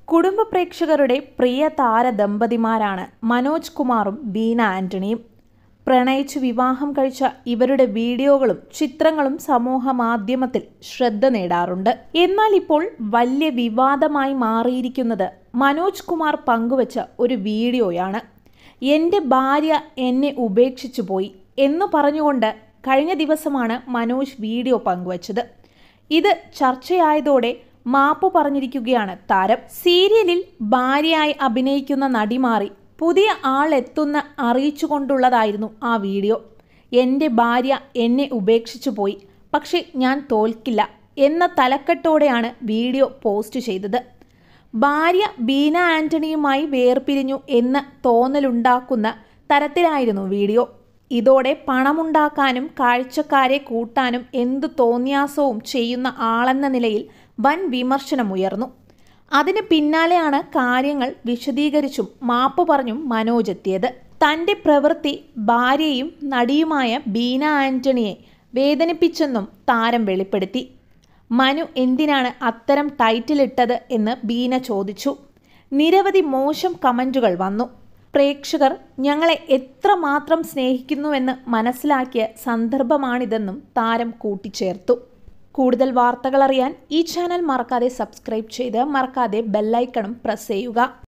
കുടുംബ പ്രേക്ഷകരുടെ പ്രിയ താര ദമ്പതിമാരാണ് മനോജ് കുമാറും ബീന ആന്റണിയും പ്രണയിച്ച് വിവാഹം കഴിച്ച ഇവരുടെ വീഡിയോകളും ചിത്രങ്ങളും സമൂഹ മാധ്യമത്തിൽ ശ്രദ്ധ നേടാറുണ്ട് എന്നാൽ ഇപ്പോൾ വലിയ വിവാദമായി മാറിയിരിക്കുന്നത് മനോജ് കുമാർ പങ്കുവച്ച ഒരു വീഡിയോയാണ് എൻ്റെ ഭാര്യ എന്നെ ഉപേക്ഷിച്ചു പോയി എന്ന് പറഞ്ഞുകൊണ്ട് കഴിഞ്ഞ ദിവസമാണ് മനോജ് വീഡിയോ പങ്കുവച്ചത് ഇത് ചർച്ചയായതോടെ മാപ്പ് പറഞ്ഞിരിക്കുകയാണ് താരം സീരിയലിൽ ഭാര്യയായി അഭിനയിക്കുന്ന നടി മാറി പുതിയ ആളെത്തുന്ന അറിയിച്ചുകൊണ്ടുള്ളതായിരുന്നു ആ വീഡിയോ എൻ്റെ ഭാര്യ എന്നെ ഉപേക്ഷിച്ചു പോയി പക്ഷെ ഞാൻ തോൽക്കില്ല എന്ന തലക്കെട്ടോടെയാണ് വീഡിയോ പോസ്റ്റ് ചെയ്തത് ഭാര്യ ബീന ആന്റണിയുമായി വേർപിരിഞ്ഞു എന്ന് തോന്നലുണ്ടാക്കുന്ന തരത്തിലായിരുന്നു വീഡിയോ ഇതോടെ പണമുണ്ടാക്കാനും കാഴ്ചക്കാരെ കൂട്ടാനും എന്തു തോന്നിയാസവും ചെയ്യുന്ന ആളെന്ന നിലയിൽ വൻ വിമർശനമുയർന്നു അതിന് പിന്നാലെയാണ് കാര്യങ്ങൾ വിശദീകരിച്ചും മാപ്പ് പറഞ്ഞും മനോജ് എത്തിയത് തൻ്റെ പ്രവൃത്തി ഭാര്യയും നടിയുമായ ബീന ആന്റണിയെ വേദനിപ്പിച്ചെന്നും താരം വെളിപ്പെടുത്തി മനു എന്തിനാണ് അത്തരം ടൈറ്റിൽ ഇട്ടത് എന്ന് ബീന ചോദിച്ചു നിരവധി മോശം കമൻറ്റുകൾ വന്നു പ്രേക്ഷകർ ഞങ്ങളെ എത്രമാത്രം സ്നേഹിക്കുന്നുവെന്ന് മനസ്സിലാക്കിയ സന്ദർഭമാണിതെന്നും താരം കൂട്ടിച്ചേർത്തു കൂടുതൽ വാർത്തകൾ അറിയാൻ ഈ ചാനൽ മറക്കാതെ സബ്സ്ക്രൈബ് ചെയ്ത് മറക്കാതെ ബെല്ലൈക്കണും പ്രസ് ചെയ്യുക